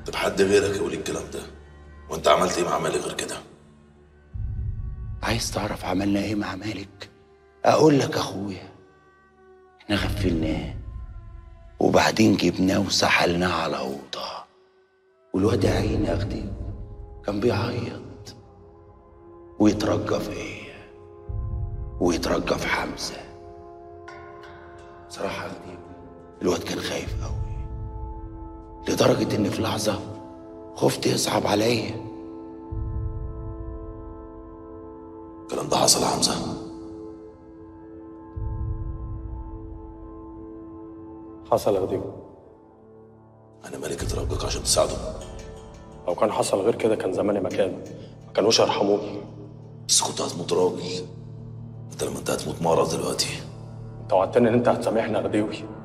طب حد غيرك يقول الكلام ده وانت عملت ايه مع مالك غير كده عايز تعرف عملنا ايه مع مالك اقول لك اخويا احنا غفلناه وبعدين جبناه وسحلناه على اوضه والواد يا عيني اخدي كان بيعيط ويترجى فيا ويترجى في حمزه صراحه اخدي الواد كان خايف قوي لدرجه ان في لحظه خفت يصعب عليا الكلام ده حصل يا حمزه حصل يا غدير انا مالك اترجاك عشان تساعده لو كان حصل غير كده كان زماني مكانه ما كانوش يرحموني بس كنت هتموت راجل انت لما انت هتموت مرة دلوقتي انت وعدتني ان انت هتسامحني يا غديوي